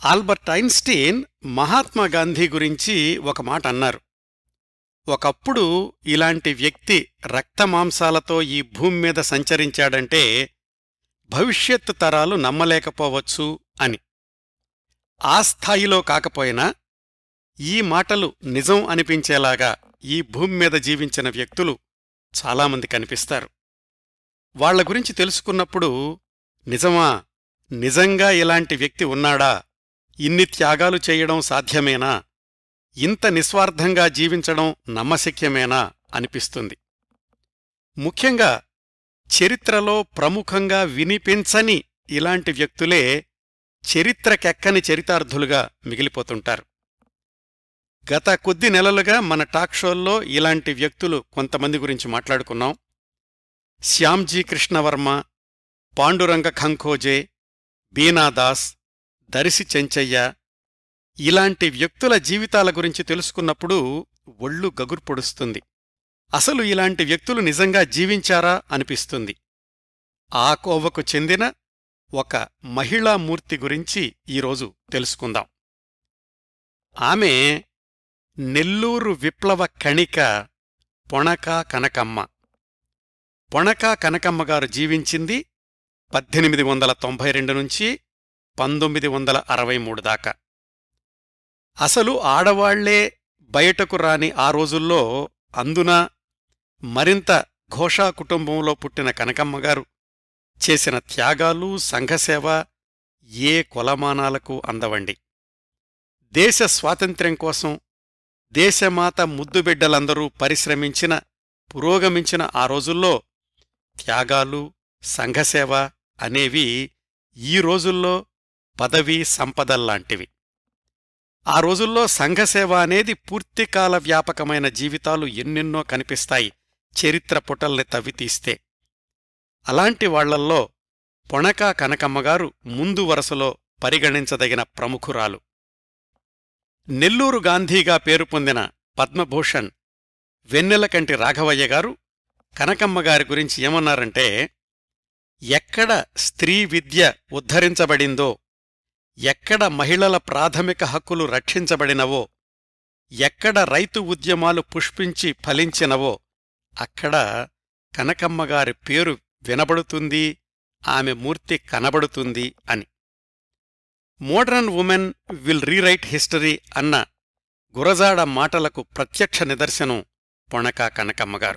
Albert Einstein Mahatma Gandhi గురించి ఒక మాట అన్నారు ఒకప్పుడు ఇలాంటి వ్యక్తి రక్తమాంసాలతో ఈ భూమి మీద సంచరించాడంటే భవిష్యత్తు తరాలు నమ్మలేకపోవచ్చు అని ఆ స్థాయిలో కాకపోయినా ఈ మాటలు నిజం అనిపించేలాగా ఈ భూమి మీద జీవించిన వ్యక్తులు చాలామంది కనిపిస్తారు వాళ్ల గురించి తెలుసుకున్నప్పుడు నిజమా నిజంగా ఇలాంటి వ్యక్తి ఉన్నాడా ఇన్ని త్యాగాలు చేయడం సాధ్యమేనా ఇంత నిస్వార్థంగా జీవించడం నమ్మశక్యమేనా అనిపిస్తుంది ముఖ్యంగా చరిత్రలో ప్రముఖంగా వినిపించని ఇలాంటి వ్యక్తులే చరిత్రకెక్కని చరితార్థులుగా మిగిలిపోతుంటారు గత కొద్ది నెలలుగా మన టాక్ షోల్లో ఇలాంటి వ్యక్తులు కొంతమంది గురించి మాట్లాడుకున్నాం శ్యామ్జీ కృష్ణవర్మ పాండురంగ ఖంఖోజే బీనాదాస్ దరిసి చెంచయ్య ఇలాంటి వ్యక్తుల జీవితాల గురించి తెలుసుకున్నప్పుడు ఒళ్ళు గగురు పొడుస్తుంది అసలు ఇలాంటి వ్యక్తులు నిజంగా జీవించారా అనిపిస్తుంది ఆ కోవకు చెందిన ఒక మహిళామూర్తి గురించి ఈరోజు తెలుసుకుందాం ఆమె నెల్లూరు విప్లవ కణిక పొణకా కనకమ్మ పొణకా కనకమ్మ గారు జీవించింది పద్దెనిమిది వందల తొంభై రెండు నుంచి పంతొమ్మిది వందల అరవై మూడు దాకా అసలు ఆడవాళ్లే బయటకు రాని ఆ రోజుల్లో అందున మరింత ఘోషా కుటుంబంలో పుట్టిన కనకమ్మగారు చేసిన త్యాగాలు సంఘసేవ ఏ కొలమానాలకు అందవండి దేశ స్వాతంత్ర్యం కోసం దేశమాత ముద్దుబిడ్డలందరూ పరిశ్రమించిన పురోగమించిన ఆ రోజుల్లో త్యాగాలు సంఘసేవ అనేవి ఈ రోజుల్లో పదవీ సంపదల్లాంటివి ఆ రోజుల్లో సంఘసేవ అనేది పూర్తికాల వ్యాపకమైన జీవితాలు ఎన్నెన్నో కనిపిస్తాయి చరిత్ర పుటల్ని తవ్వితీస్తే అలాంటి వాళ్లల్లో పొణకా కనకమ్మగారు ముందు వరసలో పరిగణించదగిన ప్రముఖురాలు నెల్లూరు గాంధీగా పేరు పొందిన పద్మభూషణ్ వెన్నెలకంటి రాఘవయ్య గారు కనకమ్మగారి గురించి ఏమన్నారంటే ఎక్కడ స్త్రీ విద్య ఉద్ధరించబడిందో ఎక్కడ మహిళల ప్రాథమిక హక్కులు రక్షించబడినవో ఎక్కడ రైతు ఉద్యమాలు పుష్పించి ఫలించినవో అక్కడ కనకమ్మగారి పేరు వినబడుతుంది ఆమె మూర్తి కనబడుతుంది అని modern women will rewrite history అన్న గురజాడ మాటలకు ప్రత్యక్ష నిదర్శనం పొణకా కనకమ్మగారు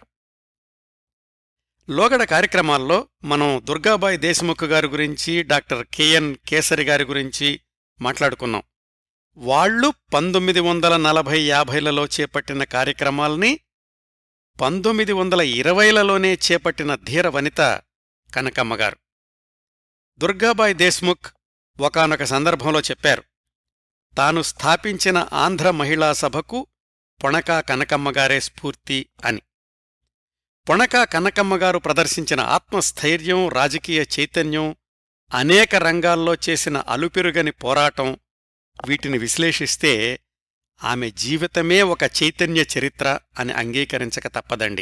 లోగడ కార్యక్రమాల్లో మనం దుర్గాబాయి దేశముఖ్ గారి గురించి డాక్టర్ కెఎన్ కేసరి గారి గురించి మాట్లాడుకున్నాం వాళ్లు పంతొమ్మిది వందల నలభై యాభైలలో చేపట్టిన కార్యక్రమాల్ని పంతొమ్మిది వందల ఇరవైలలోనే చేపట్టిన ధీర వనిత కనకమ్మగారు దుర్గాబాయి దేశ్ముఖ్ ఒకనొక సందర్భంలో చెప్పారు తాను స్థాపించిన ఆంధ్ర మహిళా సభకు పొణకా కనకమ్మగారే స్ఫూర్తి అని పొణకా కనకమ్మగారు ప్రదర్శించిన ఆత్మస్థైర్యం రాజకీయ చైతన్యం అనేక రంగాల్లో చేసిన అలుపెరుగని పోరాటం వీటిని విశ్లేషిస్తే ఆమె జీవితమే ఒక చైతన్య చరిత్ర అని అంగీకరించక తప్పదండి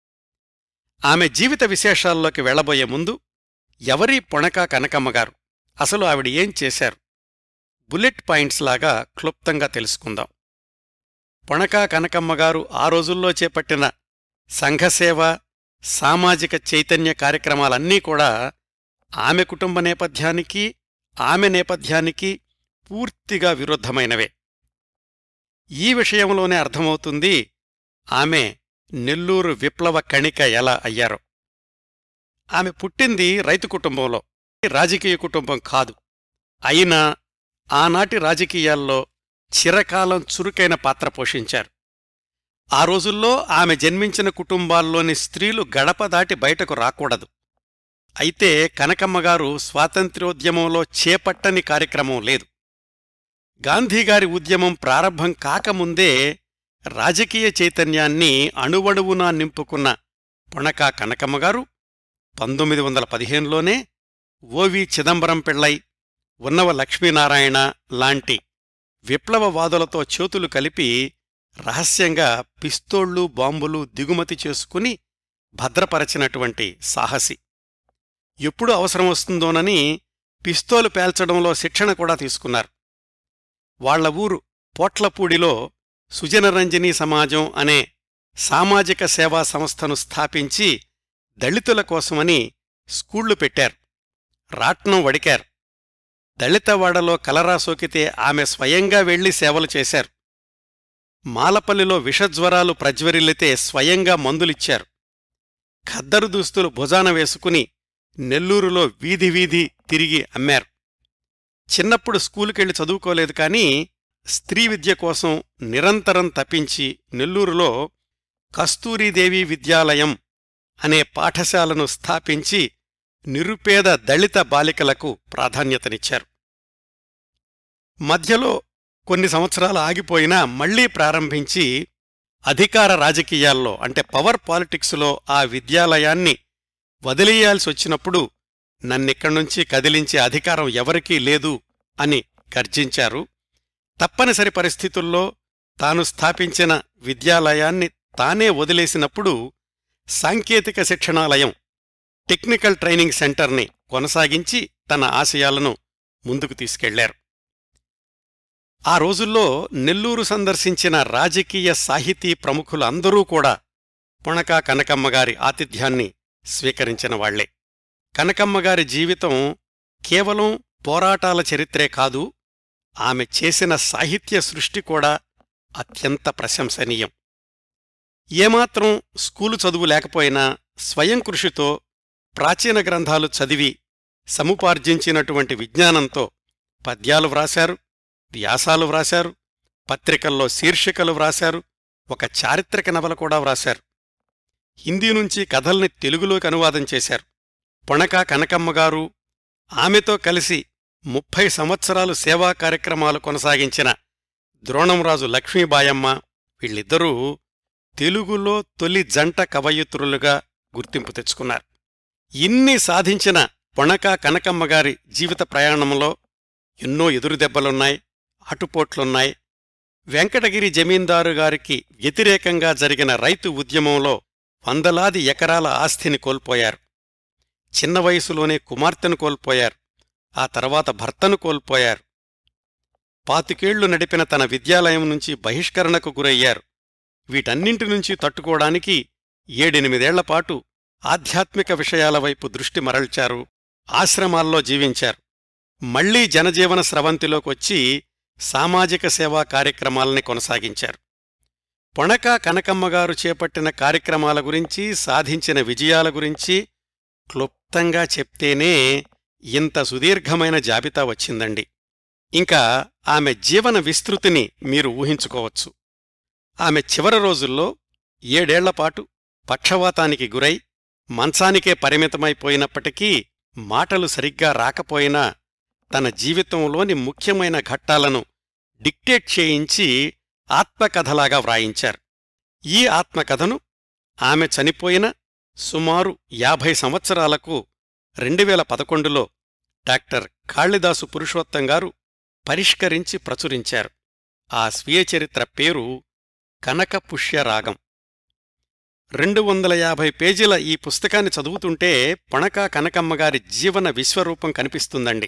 ఆమె జీవిత విశేషాల్లోకి వెళ్లబోయే ముందు ఎవరీ పొణకా కనకమ్మగారు అసలు ఆవిడ ఏం చేశారు బుల్లెట్ పాయింట్స్ లాగా క్లుప్తంగా తెలుసుకుందాం పొణకా కనకమ్మగారు ఆ రోజుల్లో చేపట్టిన సంఘసేవ సామాజిక చైతన్య కార్యక్రమాలన్నీ కూడా ఆమె కుటుంబ నేపథ్యానికి ఆమె నేపథ్యానికి పూర్తిగా విరుద్ధమైనవే ఈ విషయంలోనే అర్థమవుతుంది ఆమె నెల్లూరు విప్లవ కణిక ఎలా అయ్యారో ఆమె పుట్టింది రైతు కుటుంబంలో రాజకీయ కుటుంబం కాదు అయినా ఆనాటి రాజకీయాల్లో చిరకాలం చురుకైన పాత్ర పోషించారు ఆ రోజుల్లో ఆమె జన్మించిన కుటుంబాల్లోని స్త్రీలు గడప దాటి బయటకు రాకూడదు అయితే కనకమ్మగారు స్వాతంత్ర్యోద్యమంలో చేపట్టని కార్యక్రమం లేదు గాంధీగారి ఉద్యమం ప్రారంభం కాకముందే రాజకీయ చైతన్యాన్ని అణువణువునా నింపుకున్న పొణకా కనకమ్మగారు పంతొమ్మిది వందల పదిహేనులోనే ఓవి చిదంబరం పిళ్ళై ఉన్నవ లక్ష్మీనారాయణ లాంటి విప్లవవాదులతో చేతులు కలిపి రహస్యంగా పిస్తోళ్లు బాంబులు దిగుమతి చేసుకుని భద్రపరచినటువంటి సాహసి ఎప్పుడు అవసరం వస్తుందోనని పిస్తోలు పేల్చడంలో శిక్షణ కూడా తీసుకున్నారు వాళ్ల ఊరు పోట్లపూడిలో సుజనరంజని సమాజం అనే సామాజిక సేవా సంస్థను స్థాపించి దళితుల కోసమని స్కూళ్లు పెట్టారు రాట్నం వడికారు దళితవాడలో కలరా సోకితే ఆమె స్వయంగా వెళ్లి సేవలు చేశారు మాలపల్లిలో విషజ్వరాలు ప్రజ్వరిల్లితే స్వయంగా మందులిచ్చారు ఖద్దరు దుస్తులు భుజాన వేసుకుని నెల్లూరులో వీధి వీధి తిరిగి అమ్మారు చిన్నప్పుడు స్కూలుకెళ్ళి చదువుకోలేదు కానీ స్త్రీ విద్య కోసం నిరంతరం తప్పించి నెల్లూరులో కస్తూరీదేవి విద్యాలయం అనే పాఠశాలను స్థాపించి నిరుపేద దళిత బాలికలకు ప్రాధాన్యతనిచ్చారు మధ్యలో కొన్ని సంవత్సరాలు ఆగిపోయినా మళ్లీ ప్రారంభించి అధికార రాజకీయాల్లో అంటే పవర్ పాలిటిక్స్లో ఆ విద్యాలయాన్ని వదిలేయాల్సి వచ్చినప్పుడు నన్నిక్కడ్నుంచి కదిలించే అధికారం ఎవరికీ లేదు అని గర్జించారు తప్పనిసరి పరిస్థితుల్లో తాను స్థాపించిన విద్యాలయాన్ని తానే వదిలేసినప్పుడు సాంకేతిక శిక్షణాలయం టెక్నికల్ ట్రైనింగ్ సెంటర్ని కొనసాగించి తన ఆశయాలను ముందుకు తీసుకెళ్లారు ఆ రోజుల్లో నెల్లూరు సందర్శించిన రాజకీయ సాహితీ ప్రముఖులందరూ కూడా పుణకా కనకమ్మగారి ఆతిథ్యాన్ని స్వీకరించిన వాళ్లే కనకమ్మగారి జీవితం కేవలం పోరాటాల చరిత్రే కాదు ఆమె చేసిన సాహిత్య సృష్టి కూడా అత్యంత ప్రశంసనీయం ఏమాత్రం స్కూలు చదువు లేకపోయినా స్వయం కృషితో ప్రాచీన గ్రంథాలు చదివి సముపార్జించినటువంటి విజ్ఞానంతో పద్యాలు వ్రాశారు వ్యాసాలు వ్రాశారు పత్రికల్లో శీర్షికలు వ్రాశారు ఒక చారిత్రక నవల కూడా వ్రాశారు హిందీ నుంచి కథల్ని తెలుగులోకి అనువాదం చేశారు పొణకా కనకమ్మగారు ఆమెతో కలిసి ముప్పై సంవత్సరాలు సేవా కార్యక్రమాలు కొనసాగించిన ద్రోణంరాజు లక్ష్మీబాయమ్మ వీళ్ళిద్దరూ తెలుగులో తొలి జంట కవయిత్రులుగా గుర్తింపు తెచ్చుకున్నారు ఇన్ని సాధించిన పొణకా కనకమ్మగారి జీవిత ప్రయాణంలో ఎన్నో ఎదురుదెబ్బలున్నాయి అటుపోట్లున్నాయి వెంకటగిరి జమీందారు గారికి వ్యతిరేకంగా జరిగిన రైతు ఉద్యమంలో వందలాది ఎకరాల ఆస్తిని కోల్పోయారు చిన్న వయసులోనే కుమార్తెను కోల్పోయారు ఆ తర్వాత భర్తను కోల్పోయారు పాతికేళ్లు నడిపిన తన విద్యాలయం నుంచి బహిష్కరణకు గురయ్యారు వీటన్నింటి నుంచి తట్టుకోవడానికి ఏడెనిమిదేళ్లపాటు ఆధ్యాత్మిక విషయాల వైపు దృష్టి మరల్చారు ఆశ్రమాల్లో జీవించారు మళ్లీ జనజీవన స్రవంతిలోకొచ్చి సామాజిక సేవా కార్యక్రమాలని కొనసాగించారు పొణక కనకమ్మగారు చేపట్టిన కార్యక్రమాల గురించి సాధించిన విజయాల గురించి క్లుప్తంగా చెప్తేనే ఇంత సుదీర్ఘమైన జాబితా వచ్చిందండి ఇంకా ఆమె జీవన విస్తృతిని మీరు ఊహించుకోవచ్చు ఆమె చివరి రోజుల్లో ఏడేళ్లపాటు పక్షవాతానికి గురై మంచానికే పరిమితమైపోయినప్పటికీ మాటలు సరిగ్గా రాకపోయినా తన జీవితంలోని ముఖ్యమైన ఘట్టాలను డిక్టేట్ చేయించి ఆత్మకథలాగా వ్రాయించారు ఈ ఆత్మకథను ఆమె చనిపోయిన సుమారు యాభై సంవత్సరాలకు రెండువేల పదకొండులో డాక్టర్ కాళిదాసు పురుషోత్తం గారు పరిష్కరించి ప్రచురించారు ఆ స్వీయ చరిత్ర పేరు కనకపుష్యరాగం రెండు వందల యాభై పేజీల ఈ పుస్తకాన్ని చదువుతుంటే పొణకా కనకమ్మగారి జీవన విశ్వరూపం కనిపిస్తుందండి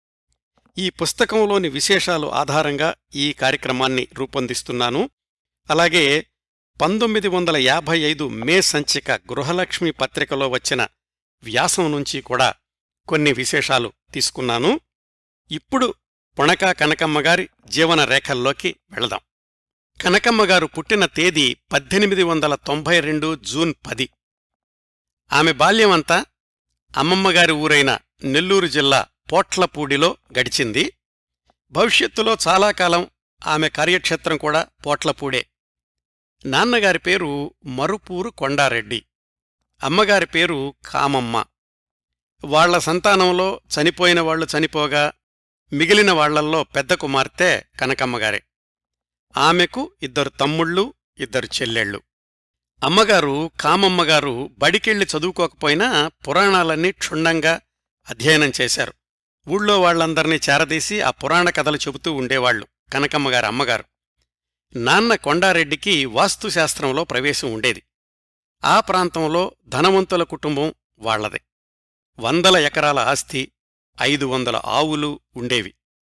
ఈ పుస్తకంలోని విశేషాలు ఆధారంగా ఈ కార్యక్రమాన్ని రూపొందిస్తున్నాను అలాగే పంతొమ్మిది వందల యాభై ఐదు మే సంచిక గృహలక్ష్మి పత్రికలో వచ్చిన వ్యాసం నుంచి కూడా కొన్ని విశేషాలు తీసుకున్నాను ఇప్పుడు పొణకా కనకమ్మగారి జీవన రేఖల్లోకి వెళదాం కనకమ్మగారు పుట్టిన తేదీ పద్దెనిమిది వందల తొంభై రెండు జూన్ పది ఆమె బాల్యమంతా అమ్మమ్మగారి ఊరైన నెల్లూరు జిల్లా పోట్లపూడిలో గడిచింది భవిష్యత్తులో చాలా కాలం ఆమె కార్యక్షేత్రం కూడా పోట్లపూడే నాన్నగారి పేరు మరుపూరు కొండారెడ్డి అమ్మగారి పేరు కామమ్మ వాళ్ల సంతానంలో చనిపోయిన వాళ్లు చనిపోగా మిగిలిన వాళ్లల్లో పెద్ద కుమార్తె కనకమ్మగారే ఆమెకు ఇద్దరు తమ్ముళ్ళు ఇద్దరు చెల్లెళ్ళు అమ్మగారు కామమ్మగారు బడికెళ్ళి చదువుకోకపోయినా పురాణాలన్నీ క్షుణ్ణంగా అధ్యయనం చేశారు ఊళ్ళో వాళ్లందర్నీ చేరదీసి ఆ పురాణ కథలు చెబుతూ ఉండేవాళ్లు కనకమ్మగారు అమ్మగారు నాన్న కొండారెడ్డికి వాస్తుశాస్త్రంలో ప్రవేశం ఉండేది ఆ ప్రాంతంలో ధనవంతుల కుటుంబం వాళ్లదే వందల ఎకరాల ఆస్తి ఐదు వందల ఆవులు ఉండేవి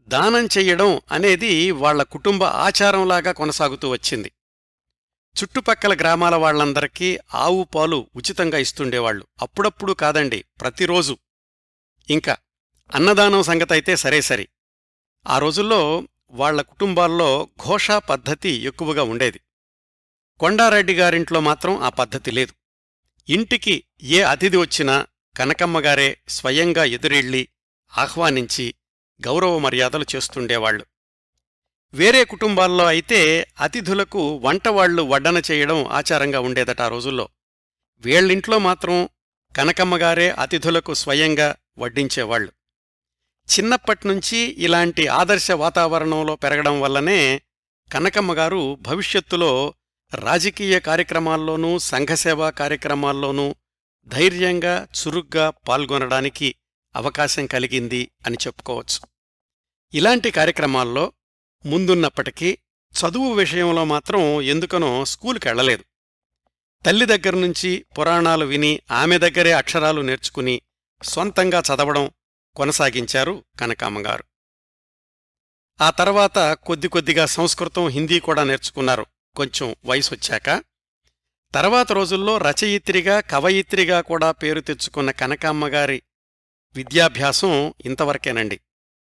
దానం చెయ్యడం అనేది వాళ్ల కుటుంబ ఆచారంలాగా కొనసాగుతూ వచ్చింది చుట్టుపక్కల గ్రామాల వాళ్లందరికీ ఆవు పాలు ఉచితంగా ఇస్తుండేవాళ్లు అప్పుడప్పుడు కాదండి ప్రతిరోజు ఇంకా అన్నదానం సంగతైతే సరే సరి ఆ రోజుల్లో వాళ్ల కుటుంబాల్లో ఘోషా పద్ధతి ఎక్కువగా ఉండేది కొండారెడ్డి గారింట్లో మాత్రం ఆ పద్ధతి లేదు ఇంటికి ఏ అతిథి వచ్చినా కనకమ్మగారే స్వయంగా ఎదురెళ్ళి ఆహ్వానించి గౌరవ మర్యాదలు చేస్తుండేవాళ్లు వేరే కుటుంబాల్లో అయితే అతిథులకు వంటవాళ్లు వడ్డన చేయడం ఆచారంగా ఉండేదట ఆ రోజుల్లో వీళ్ళింట్లో మాత్రం కనకమ్మగారే అతిథులకు స్వయంగా వడ్డించేవాళ్లు చిన్నప్పట్నుంచి ఇలాంటి ఆదర్శ వాతావరణంలో పెరగడం వల్లనే కనకమ్మగారు భవిష్యత్తులో రాజకీయ కార్యక్రమాల్లోనూ సంఘసేవా కార్యక్రమాల్లోనూ ధైర్యంగా చురుగ్గా పాల్గొనడానికి అవకాశం కలిగింది అని చెప్పుకోవచ్చు ఇలాంటి కార్యక్రమాల్లో ముందున్నప్పటికీ చదువు విషయంలో మాత్రం ఎందుకనో స్కూలుకెళ్లలేదు తల్లి దగ్గర్నుంచి పురాణాలు విని ఆమె దగ్గరే అక్షరాలు నేర్చుకుని సొంతంగా చదవడం కొనసాగించారు కనకామ్మగారు ఆ తర్వాత కొద్ది కొద్దిగా సంస్కృతం హిందీ కూడా నేర్చుకున్నారు కొంచెం వయసొచ్చాక తర్వాత రోజుల్లో రచయిత్రిగా కవయిత్రిగా కూడా పేరు తెచ్చుకున్న కనకామ్మగారి విద్యాభ్యాసం ఇంతవరకేనండి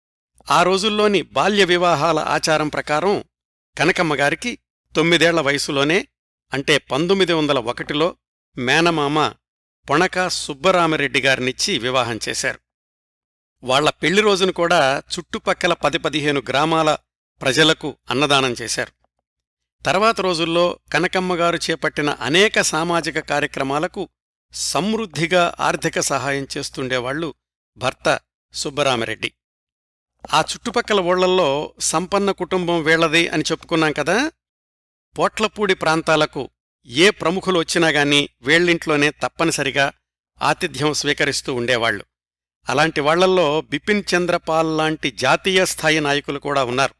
ఆ రోజుల్లోని బాల్య వివాహాల ఆచారం ప్రకారం కనకమ్మగారికి తొమ్మిదేళ్ల వయసులోనే అంటే పంతొమ్మిది వందల ఒకటిలో మేనమామ పొణక సుబ్బరామరెడ్డి గారినిచ్చి వివాహం చేశారు వాళ్ల పెళ్లి రోజును కూడా చుట్టుపక్కల పది పదిహేను గ్రామాల ప్రజలకు అన్నదానం చేశారు తర్వాత రోజుల్లో కనకమ్మగారు చేపట్టిన అనేక సామాజిక కార్యక్రమాలకు సమృద్ధిగా ఆర్థిక సహాయం చేస్తుండేవాళ్లు భర్త సుబ్బరామరెడ్డి ఆ చుట్టుపక్కల ఊళ్లల్లో సంపన్న కుటుంబం వీళ్లది అని చెప్పుకున్నాం కదా పోట్లపూడి ప్రాంతాలకు ఏ ప్రముఖులు వచ్చినా గాని వేళ్లింట్లోనే తప్పనిసరిగా ఆతిథ్యం స్వీకరిస్తూ ఉండేవాళ్లు అలాంటి వాళ్లల్లో బిపిన్ చంద్రపాల్ లాంటి జాతీయ స్థాయి నాయకులు కూడా ఉన్నారు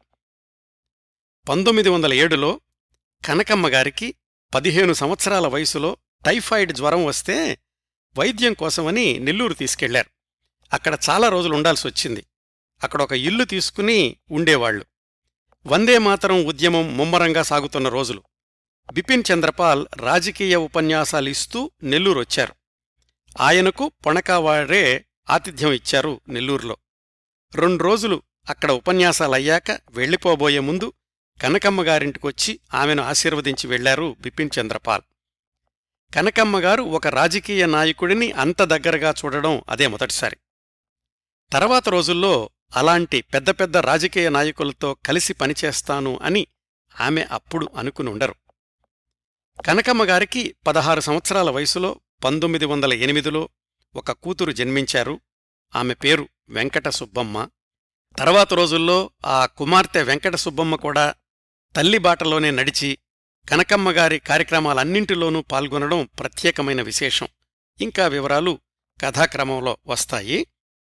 పంతొమ్మిది వందల ఏడులో కనకమ్మగారికి పదిహేను సంవత్సరాల వయసులో టైఫాయిడ్ జ్వరం వస్తే వైద్యం కోసమని నెల్లూరు తీసుకెళ్లారు అక్కడ చాలా రోజులు ఉండాల్సి వచ్చింది అక్కడ ఒక ఇల్లు తీసుకుని ఉండేవాళ్లు వందే మాతరం ఉద్యమం ముమ్మరంగా సాగుతున్న రోజులు బిపిన్ చంద్రపాల్ రాజకీయ ఉపన్యాసాలిస్తూ నెల్లూరొచ్చారు ఆయనకు పొణకావారే ఆతిథ్యం ఇచ్చారు నెల్లూరులో రెండు రోజులు అక్కడ ఉపన్యాసాలయ్యాక వెళ్లిపోబోయే ముందు కనకమ్మగారింటికొచ్చి ఆమెను ఆశీర్వదించి వెళ్లారు బిపిన్ చంద్రపాల్ కనకమ్మగారు ఒక రాజకీయ నాయకుడిని అంత దగ్గరగా చూడడం అదే మొదటిసారి తర్వాత రోజుల్లో అలాంటి పెద్ద పెద్ద రాజకీయ నాయకులతో కలిసి పనిచేస్తాను అని ఆమె అప్పుడు అనుకుని ఉండరు కనకమ్మగారికి పదహారు సంవత్సరాల వయసులో పంతొమ్మిది వందల ఎనిమిదిలో ఒక కూతురు జన్మించారు ఆమె పేరు వెంకట సుబ్బమ్మ తర్వాత రోజుల్లో ఆ కుమార్తె వెంకట సుబ్బమ్మ కూడా తల్లి బాటలోనే నడిచి కనకమ్మగారి కార్యక్రమాలన్నింటిలోనూ పాల్గొనడం ప్రత్యేకమైన విశేషం ఇంకా వివరాలు కథాక్రమంలో వస్తాయి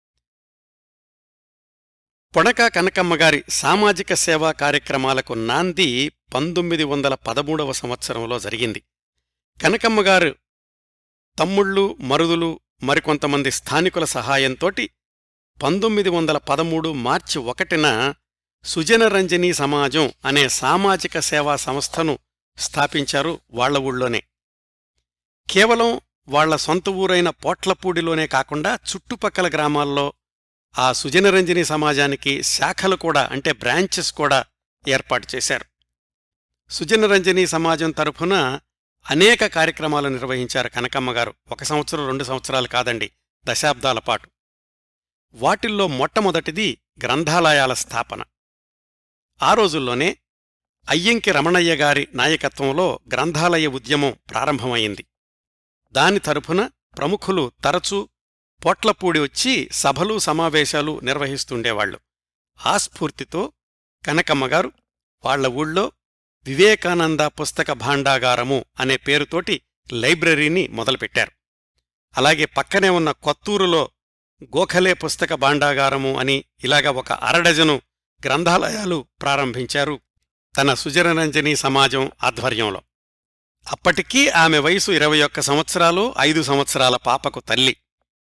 పొడక కనకమ్మగారి సామాజిక సేవా కార్యక్రమాలకు నాంది పంతొమ్మిది వందల పదమూడవ సంవత్సరంలో జరిగింది కనకమ్మగారు తమ్ముళ్ళు మరుదులు మరికొంతమంది స్థానికుల సహాయంతోటి పంతొమ్మిది వందల పదమూడు మార్చి ఒకటిన సుజనరంజనీ సమాజం అనే సామాజిక సేవా సంస్థను స్థాపించారు వాళ్ల ఊళ్ళోనే కేవలం వాళ్ల సొంత ఊరైన పోట్లపూడిలోనే కాకుండా చుట్టుపక్కల గ్రామాల్లో ఆ సుజనరంజని సమాజానికి శాఖలు కూడా అంటే బ్రాంచెస్ కూడా ఏర్పాటు చేశారు సుజనరంజని సమాజం తరఫున అనేక కార్యక్రమాలు నిర్వహించారు కనకమ్మగారు ఒక సంవత్సరం రెండు సంవత్సరాలు కాదండి దశాబ్దాల పాటు వాటిల్లో మొట్టమొదటిది గ్రంథాలయాల స్థాపన ఆ రోజుల్లోనే అయ్యంకి రమణయ్య గారి నాయకత్వంలో గ్రంథాలయ ఉద్యమం ప్రారంభమైంది దాని తరఫున ప్రముఖులు తరచూ పొట్లపూడి వచ్చి సభలు సమావేశాలు నిర్వహిస్తుండేవాళ్లు ఆ స్ఫూర్తితో కనకమ్మగారు వాళ్ల ఊళ్ళో వివేకానంద పుస్తక భాండాగారము అనే పేరుతోటి లైబ్రరీని మొదలుపెట్టారు అలాగే పక్కనే ఉన్న కొత్తూరులో గోఖలే పుస్తక భాండాగారము అని ఇలాగ ఒక అరడజను గ్రంథాలయాలు ప్రారంభించారు తన సుజనరంజని సమాజం ఆధ్వర్యంలో అప్పటికీ ఆమె వయసు ఇరవై ఒక్క సంవత్సరాలు ఐదు సంవత్సరాల పాపకు తల్లి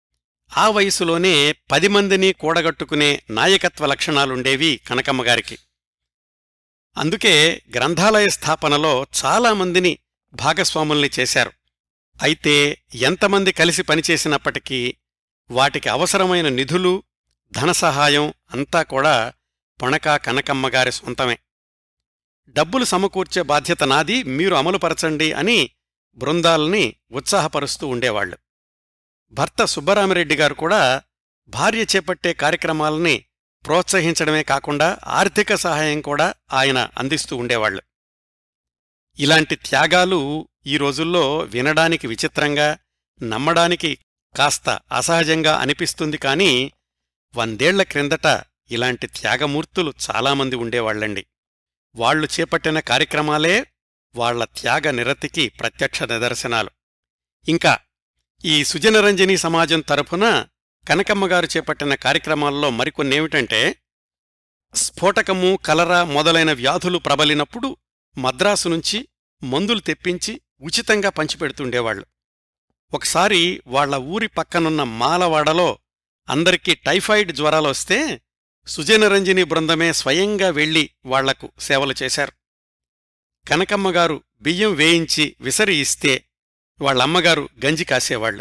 ఆ వయసులోనే పది మందిని కూడగట్టుకునే నాయకత్వ లక్షణాలుండేవి కనకమ్మగారికి అందుకే గ్రంథాలయ స్థాపనలో చాలామందిని భాగస్వాముల్ని చేశారు అయితే ఎంతమంది కలిసి పనిచేసినప్పటికీ వాటికి అవసరమైన నిధులు ధనసహాయం అంతా కూడా పొణకా కనకమ్మగారి సొంతమే డబ్బులు సమకూర్చే బాధ్యత నాది మీరు అమలుపరచండి అని బృందాల్ని ఉత్సాహపరుస్తూ ఉండేవాళ్లు భర్త సుబ్బరామిరెడ్డి గారు కూడా భార్య చేపట్టే కార్యక్రమాలని ప్రోత్సహించడమే కాకుండా ఆర్థిక సహాయం కూడా ఆయన అందిస్తూ ఉండేవాళ్లు ఇలాంటి త్యాగాలు ఈ రోజుల్లో వినడానికి విచిత్రంగా నమ్మడానికి కాస్త అసహజంగా అనిపిస్తుంది కాని వందేళ్ల క్రిందట ఇలాంటి త్యాగమూర్తులు చాలామంది ఉండేవాళ్లండి వాళ్లు చేపట్టిన కార్యక్రమాలే వాళ్ల త్యాగ నిరతికి ప్రత్యక్ష నిదర్శనాలు ఇంకా ఈ సుజనరంజని సమాజం తరఫున కనకమ్మగారు చేపట్టిన కార్యక్రమాల్లో మరికొన్నేమిటంటే స్ఫోటకము కలరా మొదలైన వ్యాధులు ప్రబలినప్పుడు మద్రాసు నుంచి మందులు తెప్పించి ఉచితంగా పంచిపెడుతుండేవాళ్లు ఒకసారి వాళ్ల ఊరి పక్కనున్న మాలవాడలో అందరికీ టైఫాయిడ్ జ్వరాలొస్తే సుజనరంజని బృందమే స్వయంగా వెళ్లి వాళ్లకు సేవలు చేశారు కనకమ్మగారు బియ్యం వేయించి విసరి ఇస్తే వాళ్ళమ్మగారు గంజి కాసేవాళ్లు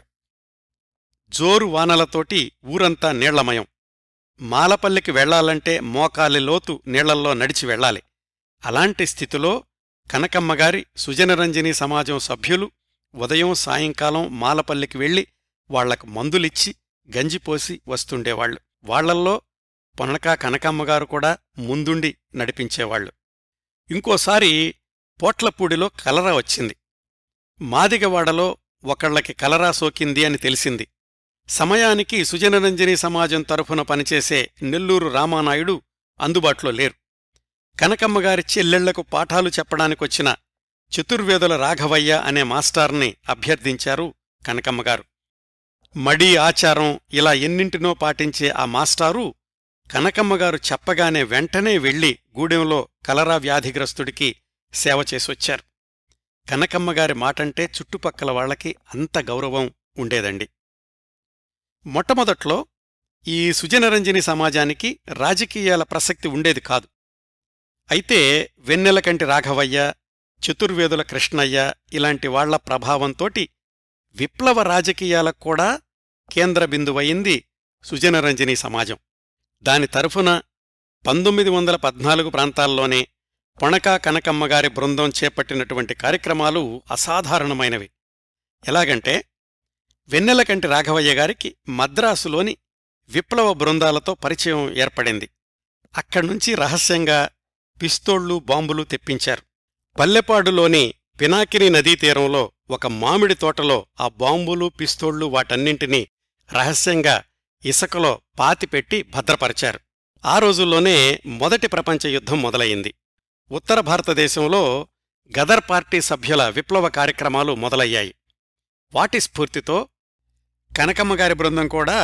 జోరు వానలతోటి ఊరంతా నీళ్లమయం మాలపల్లికి వెళ్లాలంటే మోకాలి లోతు నీళ్లల్లో నడిచి వెళ్ళాలి అలాంటి స్థితిలో కనకమ్మగారి సుజనరంజని సమాజం సభ్యులు ఉదయం సాయంకాలం మాలపల్లికి వెళ్లి వాళ్లకు మందులిచ్చి గంజిపోసి వస్తుండేవాళ్లు వాళ్లల్లో పొనకా కనకమ్మగారు కూడా ముందుండి నడిపించేవాళ్లు ఇంకోసారి పోట్లపూడిలో కలరా వచ్చింది మాదిగవాడలో ఒకళ్లకి కలరా సోకింది అని తెలిసింది సమయానికి సుజనరంజని సమాజం తరఫున పనిచేసే నెల్లూరు రామానాయుడు అందుబాటులో లేరు కనకమ్మగారి చెల్లెళ్లకు పాఠాలు చెప్పడానికొచ్చిన చతుర్వేదుల రాఘవయ్య అనే మాస్టార్ని అభ్యర్థించారు కనకమ్మగారు మడి ఆచారం ఇలా ఎన్నింటినో పాటించే ఆ మాస్టారు కనకమ్మగారు చెప్పగానే వెంటనే వెళ్లి గూడెంలో కలరా వ్యాధిగ్రస్తుడికి సేవ చేసొచ్చారు కనకమ్మగారి మాటంటే చుట్టుపక్కల వాళ్లకి అంత గౌరవం ఉండేదండి మొట్టమొదట్లో ఈ సుజనరంజని సమాజానికి రాజకీయాల ప్రసక్తి ఉండేది కాదు అయితే వెన్నెలకంటి రాఘవయ్య చతుర్వేదుల కృష్ణయ్య ఇలాంటి వాళ్ల ప్రభావంతోటి విప్లవ రాజకీయాలకు కూడా కేంద్ర బిందువయింది సుజనరంజని సమాజం దాని తరఫున పంతొమ్మిది వందల పద్నాలుగు ప్రాంతాల్లోనే పొణకా కనకమ్మగారి బృందం చేపట్టినటువంటి కార్యక్రమాలు అసాధారణమైనవి ఎలాగంటే వెన్నెలకంటి రాఘవయ్య గారికి మద్రాసులోని విప్లవ బృందాలతో పరిచయం ఏర్పడింది అక్కడ్నుంచి రహస్యంగా పిస్తోళ్లు బాంబులు తెప్పించారు పల్లెపాడులోని పినాకిని నదీ తీరంలో ఒక మామిడి తోటలో ఆ బాంబులు పిస్తోళ్లు వాటన్నింటినీ రహస్యంగా ఇసుకలో పాతిపెట్టి భద్రపరిచారు ఆ రోజుల్లోనే మొదటి ప్రపంచ యుద్ధం మొదలయింది ఉత్తర భారతదేశంలో గదర్ పార్టీ సభ్యుల విప్లవ కార్యక్రమాలు మొదలయ్యాయి వాటి స్ఫూర్తితో కనకమ్మగారి బృందం కూడా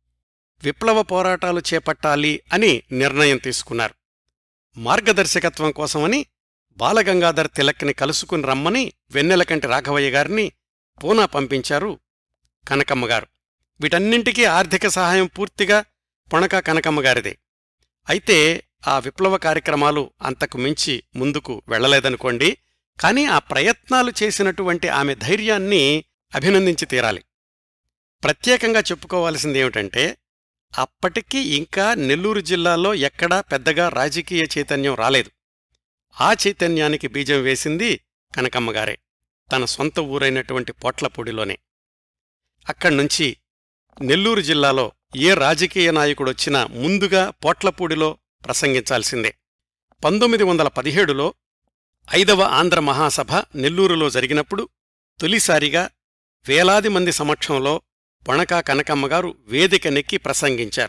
విప్లవ పోరాటాలు చేపట్టాలి అని నిర్ణయం తీసుకున్నారు మార్గదర్శకత్వం కోసమని బాలగంగాధర్ తిలక్ని కలుసుకుని రమ్మని వెన్నెలకంటి రాఘవయ్య గారిని పూనా పంపించారు కనకమ్మగారు వీటన్నింటికీ ఆర్థిక సహాయం పూర్తిగా పొణక కనకమ్మగారిదే అయితే ఆ విప్లవ కార్యక్రమాలు అంతకు మించి ముందుకు వెళ్లలేదనుకోండి కాని ఆ ప్రయత్నాలు చేసినటువంటి ఆమె ధైర్యాన్ని అభినందించి తీరాలి ప్రత్యేకంగా చెప్పుకోవాల్సిందేమిటంటే అప్పటికీ ఇంకా నెల్లూరు జిల్లాలో ఎక్కడా పెద్దగా రాజకీయ చైతన్యం రాలేదు ఆ చైతన్యానికి బీజం వేసింది కనకమ్మగారే తన సొంత ఊరైనటువంటి పోట్లపూడిలోనే అక్కడ్నుంచి నెల్లూరు జిల్లాలో ఏ రాజకీయ నాయకుడొచ్చినా ముందుగా పోట్లపూడిలో ప్రసంగించాల్సిందే పంతొమ్మిది వందల పదిహేడులో ఐదవ ఆంధ్ర మహాసభ నెల్లూరులో జరిగినప్పుడు తొలిసారిగా వేలాది మంది సమక్షంలో పొణకా కనకమ్మగారు వేదిక నెక్కి ప్రసంగించారు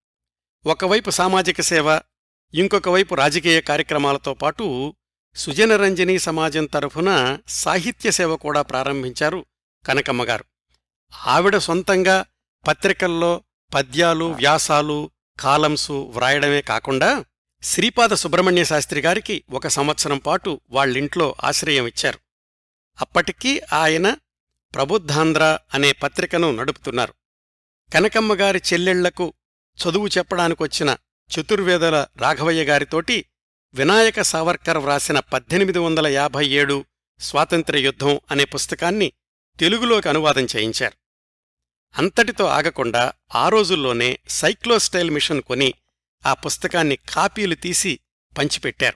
ఒకవైపు సామాజిక సేవ ఇంకొక వైపు రాజకీయ కార్యక్రమాలతో పాటు సుజనరంజని సమాజం తరఫున సాహిత్య సేవ కూడా ప్రారంభించారు కనకమ్మగారు ఆవిడ సొంతంగా పత్రికల్లో పద్యాలు వ్యాసాలు కాలమ్సు వ్రాయడమే కాకుండా శ్రీపాద సుబ్రహ్మణ్య శాస్త్రి గారికి ఒక సంవత్సరం పాటు వాళ్ళింట్లో ఆశ్రయం ఇచ్చారు అప్పటికీ ఆయన ప్రబుద్ధాంధ్ర అనే పత్రికను నడుపుతున్నారు కనకమ్మగారి చెల్లెళ్లకు చదువు చెప్పడానికొచ్చిన చతుర్వేదల రాఘవయ్య గారితోటి వినాయక సావర్కర్ వ్రాసిన పద్దెనిమిది వందల యాభై ఏడు స్వాతంత్ర్య యుద్ధం అనే పుస్తకాన్ని తెలుగులోకి అనువాదం చేయించారు అంతటితో ఆగకుండా ఆ రోజుల్లోనే సైక్లోస్టైల్ మిషన్ కొని ఆ పుస్తకాన్ని కాపీలు తీసి పంచిపెట్టారు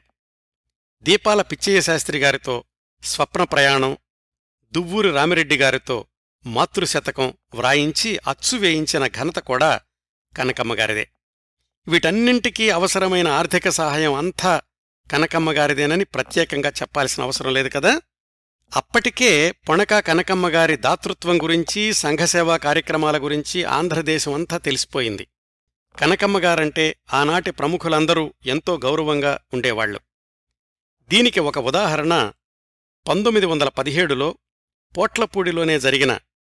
దీపాల పిచ్చయ్య శాస్త్రి గారితో స్వప్న ప్రయాణం దువ్వూరు రామిరెడ్డి గారితో మాతృశతకం వ్రాయించి అచ్చు వేయించిన ఘనత కూడా కనకమ్మగారిదే వీటన్నింటికీ అవసరమైన ఆర్థిక సహాయం అంతా కనకమ్మగారిదేనని ప్రత్యేకంగా చెప్పాల్సిన అవసరం లేదు కదా అప్పటికే పొణక కనకమ్మగారి దాతృత్వం గురించి సంఘసేవా కార్యక్రమాల గురించి ఆంధ్రదేశం అంతా తెలిసిపోయింది కనకమ్మగారంటే ఆనాటి ప్రముఖులందరూ ఎంతో గౌరవంగా ఉండేవాళ్లు దీనికి ఒక ఉదాహరణ పంతొమ్మిది వందల పదిహేడులో పోట్లపూడిలోనే జరిగిన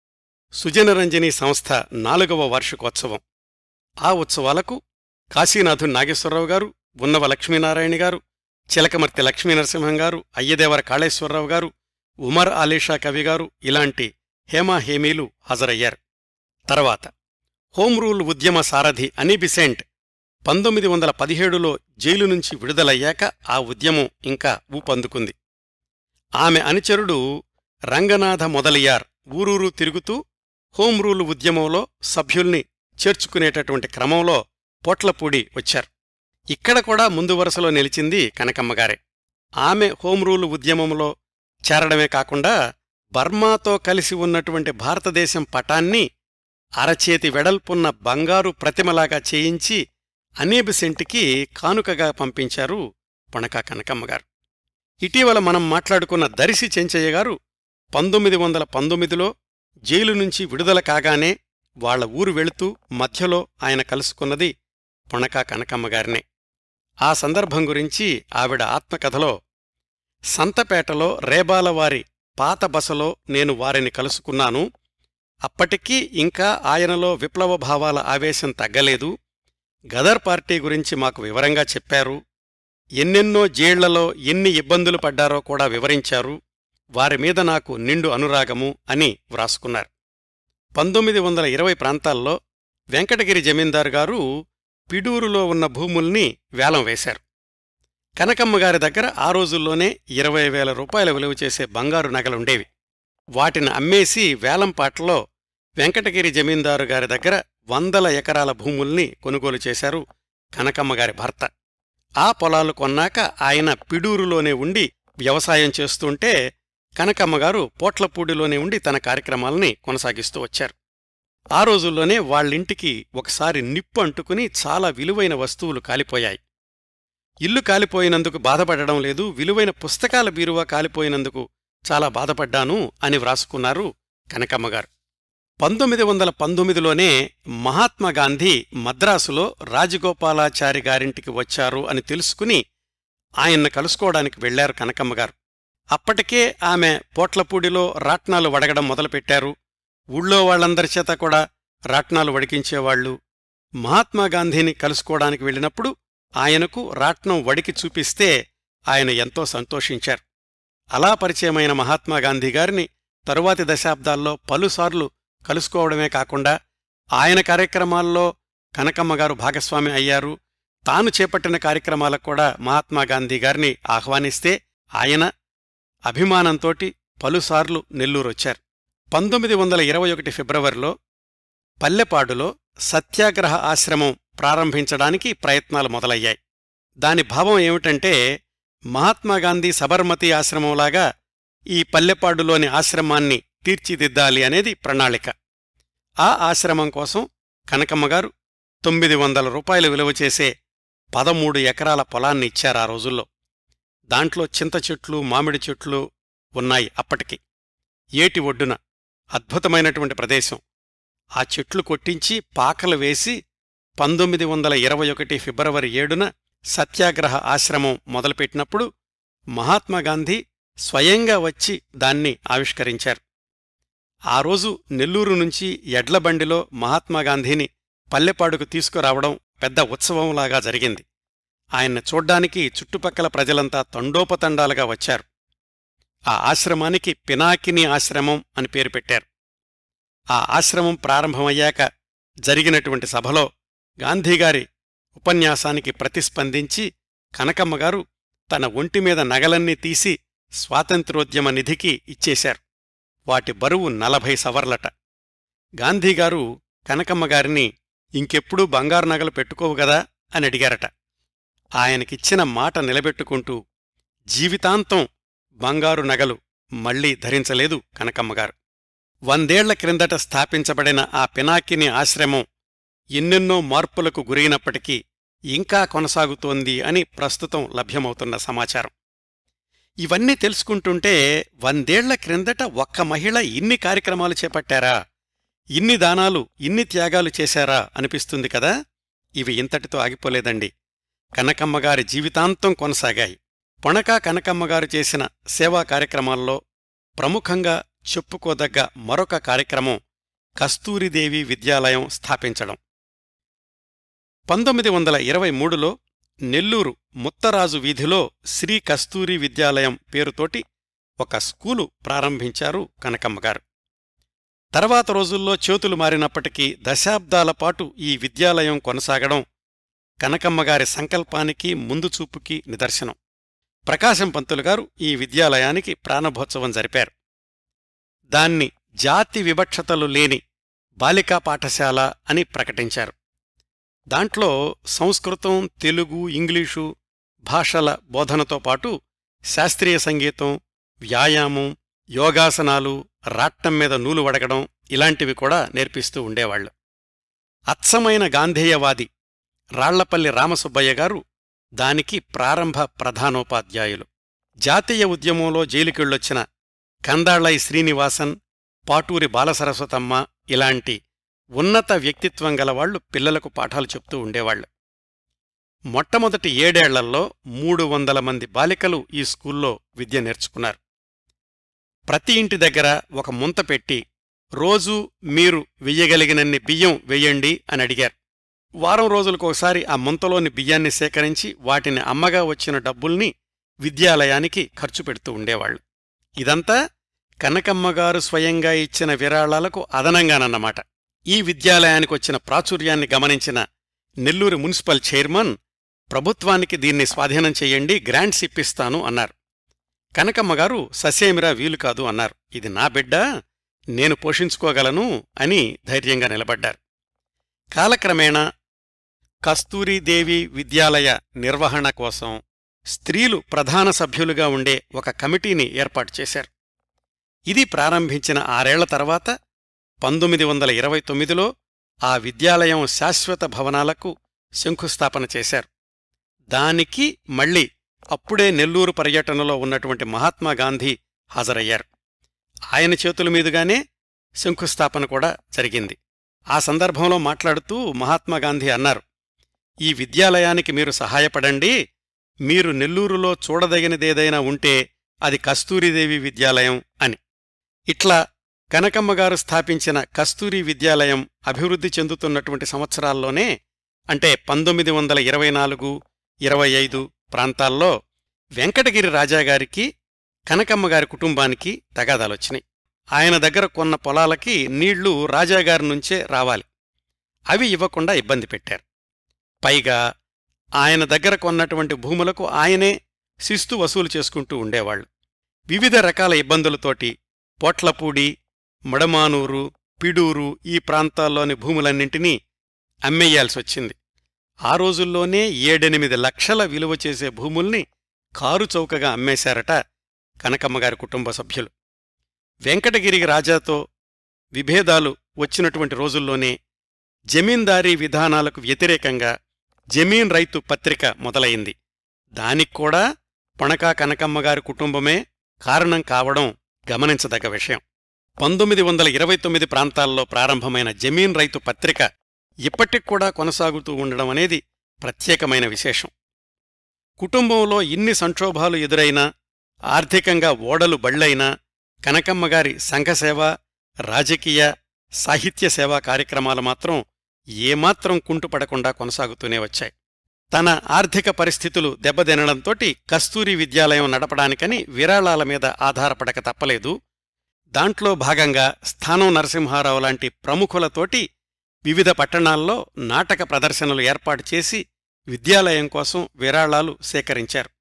సుజనరంజని సంస్థ నాలుగవ వార్షికోత్సవం ఆ ఉత్సవాలకు కాశీనాథు నాగేశ్వరరావు గారు ఉన్నవ లక్ష్మీనారాయణ గారు చిలకమర్తి లక్ష్మీనరసింహం గారు అయ్యదేవర కాళేశ్వరరావు గారు ఉమర్ ఆలీషా కవి గారు ఇలాంటి హేమాహేమీలు హాజరయ్యారు తర్వాత హోం రూల్ ఉద్యమ సారథి అనిబిసెంట్ పంతొమ్మిది వందల పదిహేడులో జైలు నుంచి విడుదలయ్యాక ఆ ఉద్యమం ఇంకా ఊపందుకుంది ఆమె అనుచరుడు రంగనాథ మొదలియార్ ఊరూరు తిరుగుతూ హోం రూల్ ఉద్యమంలో సభ్యుల్ని చేర్చుకునేటటువంటి క్రమంలో పోట్లపూడి వచ్చారు ఇక్కడ కూడా ముందు వరుసలో నిలిచింది కనకమ్మగారే ఆమె హోం రూల్ ఉద్యమంలో చేరడమే కాకుండా బర్మాతో కలిసి ఉన్నటువంటి భారతదేశం పటాన్ని అరచేతి వెడల్పున్న బంగారు ప్రతిమలాగా చేయించి అనేబిసెంట్కి కానుకగా పంపించారు పొణక కనకమ్మగారు ఇటీవల మనం మాట్లాడుకున్న దరిసి చెంచయ్య గారు పంతొమ్మిది వందల పంతొమ్మిదిలో జైలు నుంచి విడుదల కాగానే వాళ్ల ఊరు వెళుతూ మధ్యలో ఆయన కలుసుకున్నది పొణక కనకమ్మగారినే ఆ సందర్భం గురించి ఆవిడ ఆత్మకథలో సంతపేటలో రేబాలవారి పాత బసలో నేను వారిని కలుసుకున్నాను అప్పటికీ ఇంకా ఆయనలో విప్లవ భావాల ఆవేశం తగ్గలేదు గదర్ పార్టీ గురించి మాకు వివరంగా చెప్పారు ఎన్నెన్నో జైళ్లలో ఎన్ని ఇబ్బందులు పడ్డారో కూడా వివరించారు వారి మీద నాకు నిండు అనురాగము అని వ్రాసుకున్నారు పంతొమ్మిది వందల ఇరవై ప్రాంతాల్లో వెంకటగిరి జమీందారు గారు పిడూరులో ఉన్న భూముల్ని వేలం వేశారు కనకమ్మగారి దగ్గర ఆ రోజుల్లోనే ఇరవై వేల రూపాయల విలువ చేసే బంగారు నగలుండేవి వాటిని అమ్మేసి వేలంపాటలో వెంకటగిరి జమీందారు గారి దగ్గర వందల ఎకరాల భూముల్ని కొనుగోలు చేశారు కనకమ్మగారి భర్త ఆ పొలాలు కొన్నాక ఆయన పిడూరులోనే ఉండి వ్యవసాయం చేస్తుంటే కనకమ్మగారు పోట్లపూడిలోనే ఉండి తన కార్యక్రమాల్ని కొనసాగిస్తూ వచ్చారు ఆ రోజుల్లోనే వాళ్ళింటికి ఒకసారి నిప్పు అంటుకుని చాలా విలువైన వస్తువులు కాలిపోయాయి ఇల్లు కాలిపోయినందుకు బాధపడడం లేదు విలువైన పుస్తకాల బీరువా కాలిపోయినందుకు చాలా బాధపడ్డాను అని వ్రాసుకున్నారు కనకమ్మగారు పంతొమ్మిది వందల పంతొమ్మిదిలోనే మహాత్మాగాంధీ మద్రాసులో రాజగోపాలాచారి గారింటికి వచ్చారు అని తెలుసుకుని ఆయన్ను కలుసుకోవడానికి వెళ్లారు కనకమ్మగారు అప్పటికే ఆమె పోట్లపూడిలో రాట్నాలు వడగడం మొదలుపెట్టారు ఊళ్ళో వాళ్లందరి చేత కూడా రాట్నాలు వడికించేవాళ్లు మహాత్మాగాంధీని కలుసుకోవడానికి వెళ్ళినప్పుడు ఆయనకు రాట్నం వడికి చూపిస్తే ఆయన ఎంతో సంతోషించారు అలా పరిచయమైన మహాత్మాగాంధీ గారిని తరువాతి దశాబ్దాల్లో పలుసార్లు కలుసుకోవడమే కాకుండా ఆయన కార్యక్రమాల్లో కనకమ్మగారు భాగస్వామి అయ్యారు తాను చేపట్టిన కార్యక్రమాలకు కూడా మహాత్మాగాంధీ గారిని ఆహ్వానిస్తే ఆయన అభిమానంతోటి పలుసార్లు నెల్లూరొచ్చారు పంతొమ్మిది వందల ఇరవై ఒకటి ఫిబ్రవరిలో పల్లెపాడులో సత్యాగ్రహ ఆశ్రమం ప్రారంభించడానికి ప్రయత్నాలు మొదలయ్యాయి దాని భావం ఏమిటంటే మహాత్మాగాంధీ సబర్మతి ఆశ్రమంలాగా ఈ పల్లెపాడులోని ఆశ్రమాన్ని తీర్చిదిద్దాలి అనేది ప్రణాళిక ఆ ఆశ్రమం కోసం కనకమ్మగారు తొమ్మిది వందల రూపాయలు విలువ చేసే పదమూడు ఎకరాల పొలాన్ని ఇచ్చారు ఆ రోజుల్లో దాంట్లో చింత చెట్లు మామిడి చెట్లు ఉన్నాయి అప్పటికి ఏటి ఒడ్డున అద్భుతమైనటువంటి ప్రదేశం ఆ చెట్లు కొట్టించి పాకలు వేసి పంతొమ్మిది వందల ఇరవై ఒకటి ఫిబ్రవరి ఏడున సత్యాగ్రహ ఆశ్రమం మొదలుపెట్టినప్పుడు మహాత్మాగాంధీ స్వయంగా వచ్చి దాన్ని ఆవిష్కరించారు ఆ రోజు నెల్లూరు నుంచి ఎడ్లబండిలో మహాత్మాగాంధీని పల్లెపాడుకు తీసుకురావడం పెద్ద ఉత్సవంలాగా జరిగింది ఆయన్ని చూడ్డానికి చుట్టుపక్కల ప్రజలంతా తండోపతండాలుగా వచ్చారు ఆ ఆశ్రమానికి పినాకిని ఆశ్రమం అని పేరు పెట్టారు ఆ ఆశ్రమం ప్రారంభమయ్యాక జరిగినటువంటి సభలో గాంధీగారి ఉపన్యాసానికి ప్రతిస్పందించి కనకమ్మగారు తన ఒంటిమీద నగలన్నీ తీసి స్వాతంత్రోద్యమ నిధికి ఇచ్చేశారు వాటి బరువు నలభై సవర్లట గాంధీగారు కనకమ్మగారిని ఇంకెప్పుడూ బంగారు నగలు పెట్టుకోవు గదా అని అడిగారట ఆయనకిచ్చిన మాట నిలబెట్టుకుంటూ జీవితాంతం బంగారు నగలు మళ్లీ ధరించలేదు కనకమ్మగారు వందేళ్ల క్రిందట స్థాపించబడిన ఆ పినాకిని ఆశ్రమం ఎన్నెన్నో మార్పులకు గురైనప్పటికీ ఇంకా కొనసాగుతోంది అని ప్రస్తుతం లభ్యమవుతున్న సమాచారం ఇవన్నీ తెలుసుకుంటుంటే వందేళ్ల క్రిందట ఒక్క మహిళ ఇన్ని కార్యక్రమాలు చేపట్టారా ఇన్ని దానాలు ఇన్ని త్యాగాలు చేశారా అనిపిస్తుంది కదా ఇవి ఇంతటితో ఆగిపోలేదండి కనకమ్మగారి జీవితాంతం కొనసాగాయి పొణకా కనకమ్మగారు చేసిన సేవా కార్యక్రమాల్లో ప్రముఖంగా చెప్పుకోదగ్గ మరొక కార్యక్రమం కస్తూరిదేవి విద్యాలయం స్థాపించడం పంతొమ్మిది వందల ఇరవై మూడులో నెల్లూరు ముత్తరాజు వీధిలో శ్రీ కస్తూరి విద్యాలయం పేరుతోటి ఒక స్కూలు ప్రారంభించారు కనకమ్మగారు తర్వాత రోజుల్లో చేతులు మారినప్పటికీ దశాబ్దాల పాటు ఈ విద్యాలయం కొనసాగడం కనకమ్మగారి సంకల్పానికి ముందుచూపుకి నిదర్శనం ప్రకాశం పంతులు గారు ఈ విద్యాలయానికి ప్రాణభోత్సవం జరిపారు దాన్ని జాతి వివక్షతలు లేని బాలికా పాఠశాల అని ప్రకటించారు దాంట్లో సంస్కృతం తెలుగు ఇంగ్లీషు భాషల బోధనతో పాటు శాస్త్రీయ సంగీతం వ్యాయామం యోగాసనాలు రాట్టం మీద నూలు వడగడం ఇలాంటివి కూడా నేర్పిస్తూ ఉండేవాళ్లు అచ్చమైన గాంధేయవాది రాళ్లపల్లి రామసుబ్బయ్య గారు దానికి ప్రారంభ ప్రధానోపాధ్యాయులు జాతీయ ఉద్యమంలో జైలుకెళ్ళొచ్చిన కందాళై శ్రీనివాసన్ పాటూరి బాలసరస్వతమ్మ ఇలాంటి ఉన్నత వ్యక్తిత్వం గలవాళ్లు పిల్లలకు పాఠాలు చెప్తూ ఉండేవాళ్లు మొట్టమొదటి ఏడేళ్లలో మూడు వందల మంది బాలికలు ఈ స్కూల్లో విద్య నేర్చుకున్నారు ప్రతి ఇంటి దగ్గర ఒక ముంత పెట్టి రోజూ మీరు వెయ్యగలిగినన్ని బియ్యం వెయ్యండి అని అడిగారు వారం రోజులకోసారి ఆ ముంతలోని బియ్యాన్ని సేకరించి వాటిని అమ్మగా వచ్చిన డబ్బుల్ని విద్యాలయానికి ఖర్చు పెడుతూ ఉండేవాళ్లు ఇదంతా కనకమ్మగారు స్వయంగా ఇచ్చిన విరాళాలకు అదనంగానన్నమాట ఈ విద్యాలయానికి వచ్చిన ప్రాచుర్యాన్ని గమనించిన నెల్లూరు మున్సిపల్ చైర్మన్ ప్రభుత్వానికి దీన్ని స్వాధీనం చెయ్యండి గ్రాంట్స్ ఇప్పిస్తాను అన్నారు కనకమ్మగారు ససేమిరా వీలు కాదు అన్నారు ఇది నా బిడ్డ నేను పోషించుకోగలను అని ధైర్యంగా నిలబడ్డారు కాలక్రమేణా కస్తూరీదేవి విద్యాలయ నిర్వహణ కోసం స్త్రీలు ప్రధాన సభ్యులుగా ఉండే ఒక కమిటీని ఏర్పాటు చేశారు ఇది ప్రారంభించిన ఆరేళ్ల తర్వాత పంతొమ్మిది వందల ఇరవై తొమ్మిదిలో ఆ విద్యాలయం శాశ్వత భవనాలకు శంకుస్థాపన చేశారు దానికి మళ్లీ అప్పుడే నెల్లూరు పర్యటనలో ఉన్నటువంటి మహాత్మాగాంధీ హాజరయ్యారు ఆయన చేతుల మీదుగానే శంకుస్థాపన కూడా జరిగింది ఆ సందర్భంలో మాట్లాడుతూ మహాత్మాగాంధీ అన్నారు ఈ విద్యాలయానికి మీరు సహాయపడండి మీరు నెల్లూరులో చూడదగినదేదైనా ఉంటే అది కస్తూరిదేవి విద్యాలయం అని ఇట్లా కనకమ్మగారు స్థాపించిన కస్తూరి విద్యాలయం అభివృద్ధి చెందుతున్నటువంటి సంవత్సరాల్లోనే అంటే పంతొమ్మిది వందల ఇరవై నాలుగు ఇరవై ఐదు ప్రాంతాల్లో వెంకటగిరి రాజాగారికి కనకమ్మగారి కుటుంబానికి తగాదాలొచ్చినాయి ఆయన దగ్గర కొన్న పొలాలకి నీళ్లు రాజాగారి నుంచే రావాలి అవి ఇవ్వకుండా ఇబ్బంది పెట్టారు పైగా ఆయన దగ్గర కొన్నటువంటి భూములకు ఆయనే శిస్తు వసూలు చేసుకుంటూ ఉండేవాళ్లు వివిధ రకాల ఇబ్బందులతోటి పోట్లపూడి మడమానూరు పిడూరు ఈ ప్రాంతాల్లోని భూములన్నింటినీ అమ్మేయాల్సొచ్చింది ఆ రోజుల్లోనే ఏడెనిమిది లక్షల విలువ చేసే భూముల్ని కారు చౌకగా అమ్మేశారట కనకమ్మగారి కుటుంబ సభ్యులు వెంకటగిరి రాజాతో విభేదాలు వచ్చినటువంటి రోజుల్లోనే జమీందారీ విధానాలకు వ్యతిరేకంగా జమీన్ రైతు పత్రిక మొదలయింది దానిక్కూడా పొణకా కనకమ్మగారి కుటుంబమే కారణం కావడం గమనించదగ్గ విషయం పంతొమ్మిది వందల ఇరవై తొమ్మిది ప్రాంతాల్లో ప్రారంభమైన జమీన్ రైతు పత్రిక ఇప్పటిక్కూడా కొనసాగుతూ ఉండడం అనేది ప్రత్యేకమైన విశేషం కుటుంబంలో ఇన్ని సంక్షోభాలు ఎదురైనా ఆర్థికంగా ఓడలు బళ్ళైనా కనకమ్మగారి సంఘసేవ రాజకీయ సాహిత్య సేవా కార్యక్రమాలు మాత్రం ఏమాత్రం కుంటుపడకుండా కొనసాగుతూనే వచ్చాయి తన ఆర్థిక పరిస్థితులు దెబ్బతినడంతోటి కస్తూరి విద్యాలయం నడపడానికని విరాళాల మీద ఆధారపడక తప్పలేదు దాంట్లో భాగంగా స్థానం నరసింహారావు లాంటి ప్రముఖులతోటి వివిధ పట్టణాల్లో నాటక ప్రదర్శనలు ఏర్పాటు చేసి విద్యాలయం కోసం విరాళాలు సేకరించారు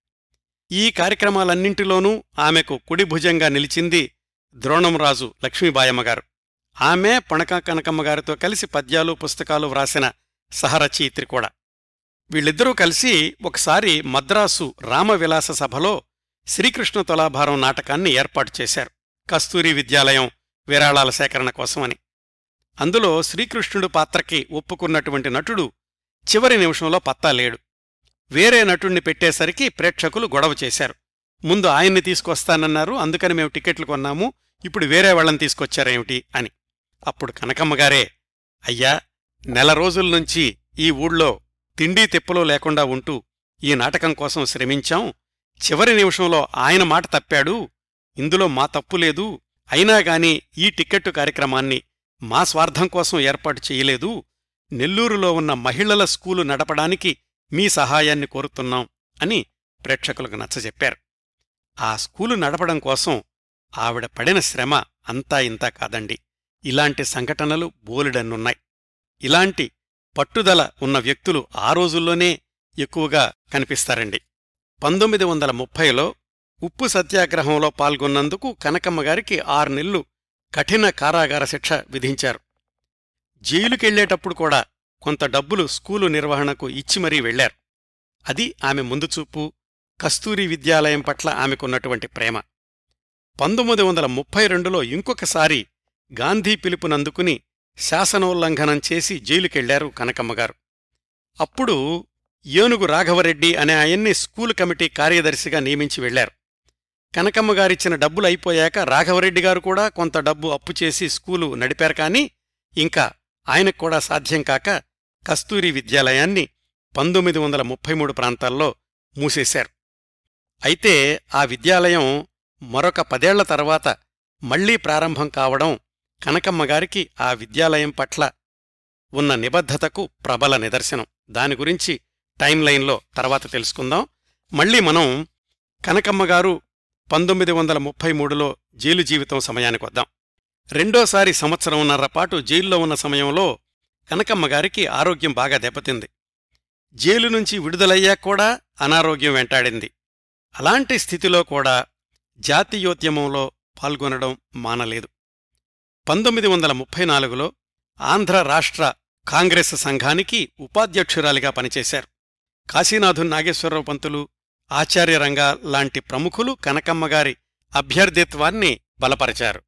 ఈ కార్యక్రమాలన్నింటిలోనూ ఆమెకు కుడి భుజంగా నిలిచింది ద్రోణంరాజు లక్ష్మీబాయమ్మగారు ఆమె పణక కనకమ్మగారితో కలిసి పద్యాలు పుస్తకాలు వ్రాసిన సహరచయిత్రి కూడా వీళ్ళిద్దరూ కలిసి ఒకసారి మద్రాసు రామవిలాస సభలో శ్రీకృష్ణ తులాభారం నాటకాన్ని ఏర్పాటు చేశారు కస్తూరి విద్యాలయం విరాళాల సేకరణ కోసమని అందులో శ్రీకృష్ణుడు పాత్రకి ఒప్పుకున్నటువంటి నటుడు చివరి నిమిషంలో పత్తా లేడు వేరే నటుణ్ణి పెట్టేసరికి ప్రేక్షకులు గొడవ చేశారు ముందు ఆయన్ని తీసుకొస్తానన్నారు అందుకని మేము టికెట్లు కొన్నాము ఇప్పుడు వేరే వాళ్ళని తీసుకొచ్చారేమిటి అని అప్పుడు కనకమ్మగారే అయ్యా నెల రోజుల నుంచి ఈ ఊళ్ళో తిండీ తిప్పలో లేకుండా ఉంటూ ఈ నాటకం కోసం శ్రమించాం చివరి నిమిషంలో ఆయన మాట తప్పాడు ఇందులో మా తప్పు లేదు అయినా గాని ఈ టిక్కెట్టు కార్యక్రమాన్ని మా స్వార్థం కోసం ఏర్పాటు చేయలేదు నెల్లూరులో ఉన్న మహిళల స్కూలు నడపడానికి మీ సహాయాన్ని కోరుతున్నాం అని ప్రేక్షకులకు నచ్చజెప్పారు ఆ స్కూలు నడపడం కోసం ఆవిడ పడిన శ్రమ అంతా ఇంతా కాదండి ఇలాంటి సంఘటనలు బోలెడన్నున్నాయి ఇలాంటి పట్టుదల ఉన్న వ్యక్తులు ఆ రోజుల్లోనే ఎక్కువగా కనిపిస్తారండి పంతొమ్మిది వందల ముప్పైలో ఉప్పు సత్యాగ్రహంలో పాల్గొన్నందుకు కనకమ్మగారికి ఆరు నెలలు కఠిన కారాగార శిక్ష విధించారు జైలుకెళ్లేటప్పుడు కూడా కొంత డబ్బులు స్కూలు నిర్వహణకు ఇచ్చి మరీ వెళ్లారు అది ఆమె ముందుచూపు కస్తూరి విద్యాలయం పట్ల ఆమెకున్నటువంటి ప్రేమ పంతొమ్మిది వందల ముప్పై రెండులో ఇంకొకసారి గాంధీ పిలుపునందుకుని శాసనోల్లంఘనం చేసి జైలుకెళ్లారు కనకమ్మగారు అప్పుడు ఏనుగు రాఘవరెడ్డి అనే ఆయన్ని స్కూలు కమిటీ కార్యదర్శిగా నియమించి వెళ్లారు కనకమ్మగారిచ్చిన డబ్బులు అయిపోయాక రాఘవరెడ్డి గారు కూడా కొంత డబ్బు అప్పు చేసి స్కూలు నడిపారు కాని ఇంకా ఆయనకు కూడా సాధ్యం కాక కస్తూరి విద్యాలయాన్ని పంతొమ్మిది వందల ముప్పై మూడు ప్రాంతాల్లో మూసేశారు అయితే ఆ విద్యాలయం మరొక పదేళ్ల తర్వాత మళ్లీ ప్రారంభం కావడం కనకమ్మగారికి ఆ విద్యాలయం పట్ల ఉన్న నిబద్ధతకు ప్రబల నిదర్శనం దాని గురించి టైం లైన్లో తర్వాత తెలుసుకుందాం మళ్ళీ మనం కనకమ్మగారు పంతొమ్మిది వందల ముప్పై మూడులో జైలు జీవితం సమయానికి వద్దాం రెండోసారి సంవత్సరంన్నర పాటు జైల్లో ఉన్న సమయంలో కనకమ్మగారికి ఆరోగ్యం బాగా దెబ్బతింది జైలు నుంచి విడుదలయ్యాక కూడా అనారోగ్యం వెంటాడింది అలాంటి స్థితిలో కూడా జాతీయోద్యమంలో పాల్గొనడం మానలేదు పంతొమ్మిది వందల ముప్పై నాలుగులో ఆంధ్ర రాష్ట్ర కాంగ్రెస్ సంఘానికి ఉపాధ్యక్షురాలిగా పనిచేశారు కాశీనాథున్ నాగేశ్వరరావు పంతులు ఆచార్యరంగా లాంటి ప్రముఖులు కనకమ్మగారి అభ్యర్థిత్వాన్ని బలపరిచారు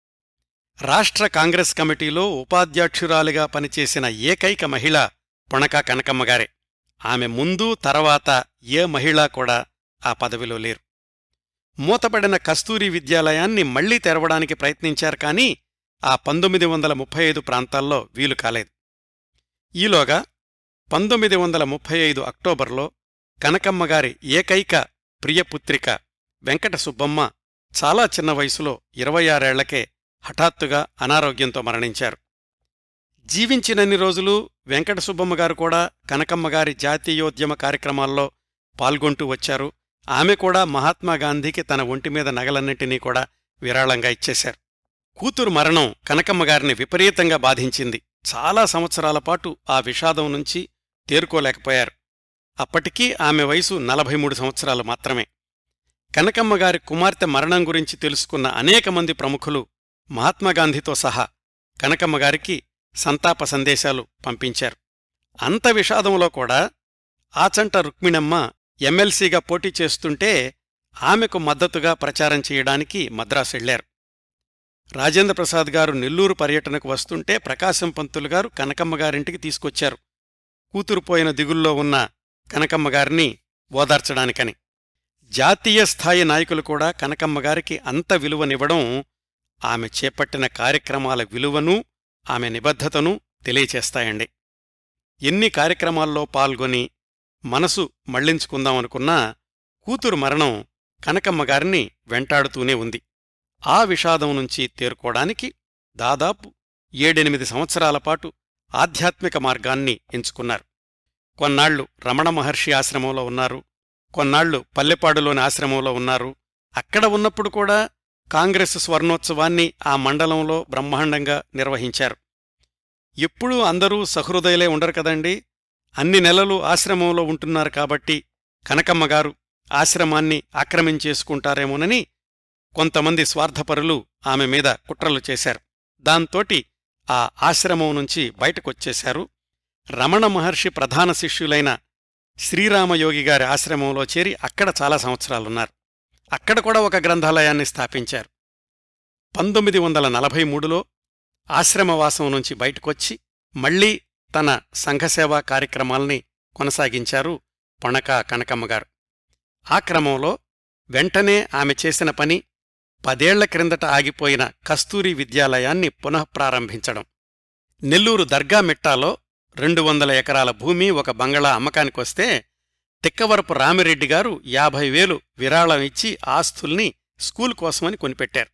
రాష్ట్ర కాంగ్రెస్ కమిటీలో ఉపాధ్యక్షురాలిగా పనిచేసిన ఏకైక మహిళ పొణక కనకమ్మగారే ఆమె ముందు తర్వాత ఏ మహిళా కూడా ఆ పదవిలో లేరు మూతపడిన కస్తూరి విద్యాలయాన్ని మళ్లీ తెరవడానికి ప్రయత్నించారు కానీ ఆ పంతొమ్మిది వందల ముప్పై ఐదు ప్రాంతాల్లో వీలు కాలేదు ఈలోగా పంతొమ్మిది వందల ముప్పై ఐదు అక్టోబర్లో కనకమ్మగారి ఏకైక ప్రియపుత్రిక వెంకట సుబ్బమ్మ చాలా చిన్న వయసులో ఇరవై ఆరేళ్లకే హఠాత్తుగా అనారోగ్యంతో మరణించారు జీవించినన్ని రోజులు వెంకట సుబ్బమ్మగారు కూడా కనకమ్మగారి జాతీయోద్యమ కార్యక్రమాల్లో పాల్గొంటూ వచ్చారు ఆమె కూడా మహాత్మాగాంధీకి తన ఒంటిమీద నగలన్నింటినీ కూడా విరాళంగా ఇచ్చేశారు కూతురు మరణం కనకమ్మగారిని విపరీతంగా బాధించింది చాలా సంవత్సరాల పాటు ఆ విషాదం నుంచి తేరుకోలేకపోయారు అప్పటికీ ఆమె వయసు నలభై మూడు సంవత్సరాలు మాత్రమే కనకమ్మగారి కుమార్తె మరణం గురించి తెలుసుకున్న అనేక మంది ప్రముఖులు మహాత్మాగాంధీతో సహా కనకమ్మగారికి సంతాప సందేశాలు పంపించారు అంత విషాదంలో కూడా ఆచంట రుక్మిణమ్మ ఎమ్మెల్సీగా పోటీ చేస్తుంటే ఆమెకు మద్దతుగా ప్రచారం చేయడానికి మద్రాసు వెళ్లారు రాజేంద్ర ప్రసాద్ గారు నెల్లూరు పర్యటనకు వస్తుంటే ప్రకాశం పంతులు గారు కనకమ్మగారింటికి తీసుకొచ్చారు కూతురు పోయిన దిగుల్లో ఉన్న కనకమ్మగారిని ఓదార్చడానికని జాతీయ స్థాయి నాయకులు కూడా కనకమ్మగారికి అంత విలువనివ్వడం ఆమె చేపట్టిన కార్యక్రమాల విలువను ఆమె నిబద్ధతను తెలియచేస్తాయండి ఎన్ని కార్యక్రమాల్లో పాల్గొని మనసు మళ్లించుకుందామనుకున్నా కూతురు మరణం కనకమ్మగారిని వెంటాడుతూనే ఉంది ఆ విషాదం నుంచి తేరుకోవడానికి దాదాపు ఏడెనిమిది సంవత్సరాల పాటు ఆధ్యాత్మిక మార్గాన్ని ఎంచుకున్నారు కొన్నాళ్లు రమణ మహర్షి ఆశ్రమంలో ఉన్నారు కొన్నాళ్లు పల్లెపాడులోని ఆశ్రమంలో ఉన్నారు అక్కడ ఉన్నప్పుడు కూడా కాంగ్రెస్ స్వర్ణోత్సవాన్ని ఆ మండలంలో బ్రహ్మాండంగా నిర్వహించారు ఎప్పుడూ అందరూ సహృదయులే ఉండరు కదండి అన్ని నెలలు ఆశ్రమంలో ఉంటున్నారు కాబట్టి కనకమ్మగారు ఆశ్రమాన్ని ఆక్రమించేసుకుంటారేమోనని కొంతమంది స్వార్థపరులు ఆమె మీద కుట్రలు చేశారు దాంతోటి ఆ ఆశ్రమం నుంచి బయటకొచ్చేశారు రమణ మహర్షి ప్రధాన శిష్యులైన శ్రీరామయోగి గారి ఆశ్రమంలో చేరి అక్కడ చాలా సంవత్సరాలున్నారు అక్కడ కూడా ఒక గ్రంథాలయాన్ని స్థాపించారు పంతొమ్మిది వందల నలభై మూడులో ఆశ్రమవాసం నుంచి బయటకొచ్చి మళ్లీ తన సంఘసేవా కార్యక్రమాల్ని కొనసాగించారు పొణక కనకమ్మగారు ఆ క్రమంలో వెంటనే ఆమె చేసిన పని పదేళ్ల క్రిందట ఆగిపోయిన కస్తూరి విద్యాలయాన్ని పునఃప్రారంభించడం నెల్లూరు దర్గా మిట్టాలో రెండు వందల ఎకరాల భూమి ఒక బంగళా అమ్మకానికొస్తే తిక్కవరపు రామిరెడ్డి గారు యాభై వేలు విరాళం ఇచ్చి ఆస్తుల్ని స్కూల్ కోసమని కొనిపెట్టారు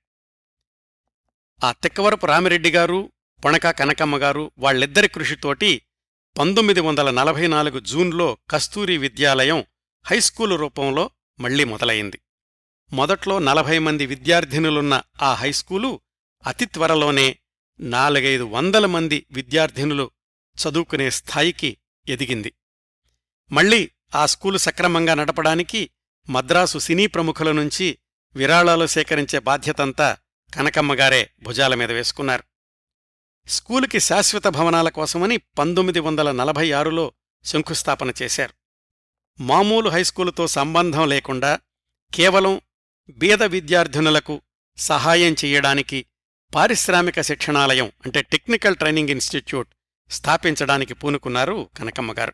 ఆ తిక్కవరపు రామిరెడ్డి గారు పొణక కనకమ్మ గారు వాళ్ళిద్దరి కృషితోటి పంతొమ్మిది వందల నలభై నాలుగు జూన్లో కస్తూరి విద్యాలయం హైస్కూలు రూపంలో మళ్లీ మొదలైంది మొదట్లో నలభై మంది విద్యార్థినులున్న ఆ హైస్కూలు అతి త్వరలోనే నాలుగైదు వందల మంది విద్యార్థినులు చదువుకునే స్థాయికి ఎదిగింది మళ్లీ ఆ స్కూలు సక్రమంగా నడపడానికి మద్రాసు సినీ ప్రముఖుల నుంచి విరాళాలు సేకరించే బాధ్యతంతా కనకమ్మగారే భుజాల మీద వేసుకున్నారు స్కూలుకి శాశ్వత భవనాల కోసమని పంతొమ్మిది వందల నలభై ఆరులో శంకుస్థాపన చేశారు మామూలు హైస్కూలుతో సంబంధం లేకుండా కేవలం బీద విద్యార్థినులకు సహాయం చెయ్యడానికి పారిశ్రామిక శిక్షణాలయం అంటే టెక్నికల్ ట్రైనింగ్ ఇన్స్టిట్యూట్ స్థాపించడానికి పూనుకున్నారు కనకమ్మగారు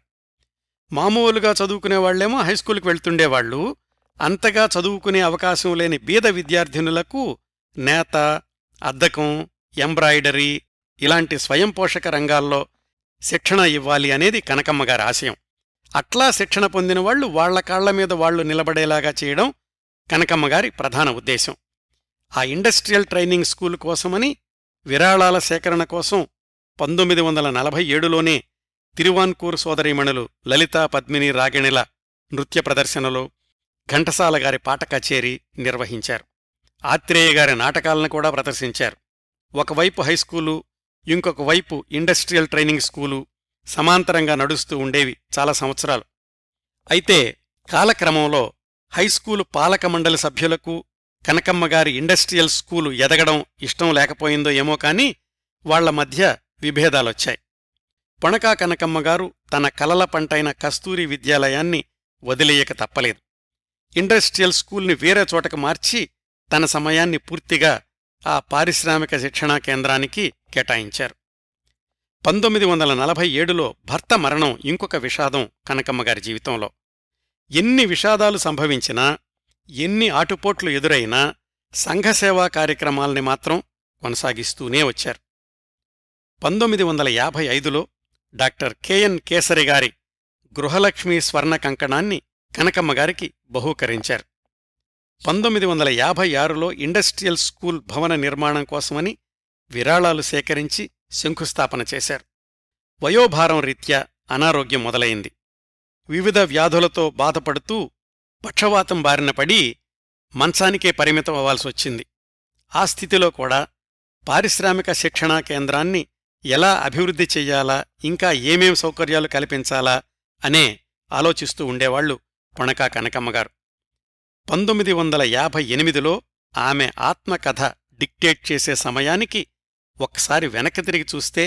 మామూలుగా చదువుకునేవాళ్లేమో హైస్కూల్కి వెళ్తుండేవాళ్లు అంతగా చదువుకునే అవకాశం లేని బీద విద్యార్థినులకు నేత అద్దకం ఎంబ్రాయిడరీ ఇలాంటి స్వయం పోషక రంగాల్లో శిక్షణ ఇవ్వాలి అనేది కనకమ్మగారి ఆశయం అట్లా శిక్షణ పొందిన వాళ్లు వాళ్ల కాళ్ల మీద వాళ్లు నిలబడేలాగా చేయడం కనకమ్మగారి ప్రధాన ఉద్దేశం ఆ ఇండస్ట్రియల్ ట్రైనింగ్ స్కూల్ కోసమని విరాళాల సేకరణ కోసం పంతొమ్మిది వందల నలభై ఏడులోనే తిరువాన్కూర్ సోదరీమణులు లలితా పద్మిని రాగిణిల నృత్య ప్రదర్శనలో ఘంటసాల గారి పాట కచేరీ నిర్వహించారు ఆత్రేయ గారి నాటకాలను కూడా ప్రదర్శించారు ఒకవైపు హైస్కూలు ఇంకొక వైపు ఇండస్ట్రియల్ ట్రైనింగ్ స్కూలు సమాంతరంగా నడుస్తూ ఉండేవి చాలా సంవత్సరాలు అయితే కాలక్రమంలో హైస్కూలు పాలక మండలి సభ్యులకు కనకమ్మగారి ఇండస్ట్రియల్ స్కూలు ఎదగడం ఇష్టం లేకపోయిందో ఏమో కాని వాళ్ల మధ్య విభేదాలొచ్చాయి పొణకా కనకమ్మగారు తన కలల పంటైన కస్తూరి విద్యాలయాన్ని వదిలేయక తప్పలేదు ఇండస్ట్రియల్ స్కూల్ని వేరే చోటకు మార్చి తన సమయాన్ని పూర్తిగా ఆ పారిశ్రామిక శిక్షణా కేంద్రానికి కేటాయించారు పంతొమ్మిది వందల నలభై ఏడులో భర్త మరణం ఇంకొక విషాదం కనకమ్మగారి జీవితంలో ఎన్ని విషాదాలు సంభవించినా ఎన్ని ఆటుపోట్లు ఎదురైనా సంఘసేవా కార్యక్రమాల్ని మాత్రం కొనసాగిస్తూనే వచ్చారు పంతొమ్మిది వందల యాభై ఐదులో డాక్టర్ కెఎన్ కేసరి గారి గృహలక్ష్మీ స్వర్ణ కంకణాన్ని కనకమ్మగారికి బహూకరించారు పంతొమ్మిది వందల యాభై ఆరులో ఇండస్ట్రియల్ స్కూల్ భవన నిర్మాణం కోసమని విరాళాలు సేకరించి శంకుస్థాపన చేశారు వయోభారం రీత్యా అనారోగ్యం మొదలైంది వివిధ వ్యాధులతో బాధపడుతూ పక్షవాతం బారిన పడి మంచానికే పరిమితం అవ్వాల్సొచ్చింది ఆ స్థితిలో కూడా పారిశ్రామిక శిక్షణా కేంద్రాన్ని ఎలా అభివృద్ధి చెయ్యాలా ఇంకా ఏమేం సౌకర్యాలు కల్పించాలా అనే ఆలోచిస్తూ ఉండేవాళ్లు పొణకా కనకమ్మగారు పంతొమ్మిది వందల యాభై ఎనిమిదిలో ఆమె ఆత్మకథ డిక్టేట్ చేసే సమయానికి ఒక్కసారి వెనక్కి తిరిగి చూస్తే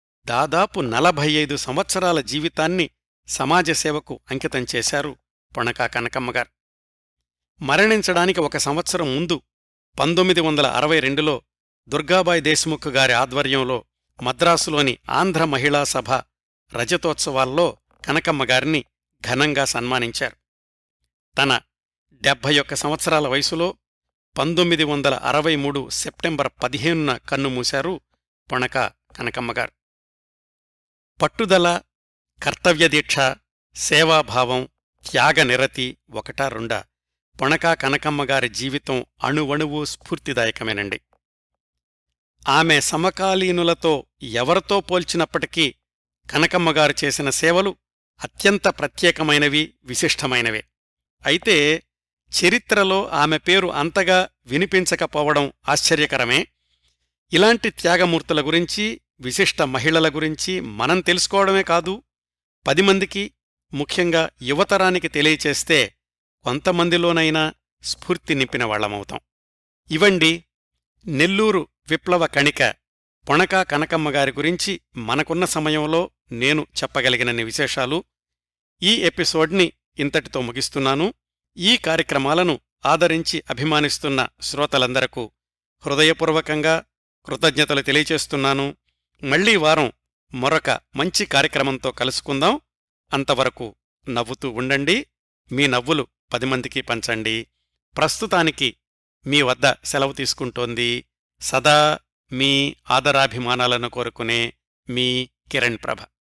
దాదాపు నలభై ఐదు సంవత్సరాల జీవితాన్ని సమాజసేవకు అంకితం చేశారు పొణకా కనకమ్మగారు మరణించడానికి ఒక సంవత్సరం ముందు పంతొమ్మిది వందల అరవై రెండులో దుర్గాబాయ్ దేశ్ముఖ్ గారి ఆధ్వర్యంలో మద్రాసులోని ఆంధ్ర మహిళా సభ రజతోత్సవాల్లో కనకమ్మగారిని ఘనంగా సన్మానించారు తన డెబ్భై ఒక్క సంవత్సరాల వయసులో పంతొమ్మిది వందల అరవై మూడు సెప్టెంబర్ పదిహేనున కన్నుమూశారు పొణక కనకమ్మగారు పట్టుదల కర్తవ్యదీక్ష సేవాభావం త్యాగనిరతి ఒకటా రెండా పొణకా కనకమ్మగారి జీవితం అణువణువు స్ఫూర్తిదాయకమేనండి ఆమె సమకాలీనులతో ఎవరితో పోల్చినప్పటికీ కనకమ్మగారు చేసిన సేవలు అత్యంత ప్రత్యేకమైనవి విశిష్టమైనవే అయితే చరిత్రలో ఆమె పేరు అంతగా వినిపించకపోవడం ఆశ్చర్యకరమే ఇలాంటి త్యాగమూర్తుల గురించి విశిష్ట మహిళల గురించి మనం తెలుసుకోవడమే కాదు పది మందికి ముఖ్యంగా యువతరానికి తెలియచేస్తే కొంతమందిలోనైనా స్ఫూర్తి నింపిన వాళ్లమవుతాం ఇవండి నెల్లూరు విప్లవ కణిక పొణకా కనకమ్మ గారి గురించి మనకున్న సమయంలో నేను చెప్పగలిగినన్ని విశేషాలు ఈ ఎపిసోడ్ని ఇంతటితో ముగిస్తున్నాను ఈ కార్యక్రమాలను ఆదరించి అభిమానిస్తున్న శ్రోతలందరకు హృదయపూర్వకంగా కృతజ్ఞతలు తెలియచేస్తున్నాను మళ్లీ వారం మరొక మంచి కార్యక్రమంతో కలుసుకుందాం అంతవరకు నవ్వుతూ ఉండండి మీ నవ్వులు పది మందికి పంచండి ప్రస్తుతానికి మీ వద్ద సెలవు తీసుకుంటోంది సదా మీ ఆదరాభిమానాలను కోరుకునే మీ కిరణ్ ప్రభ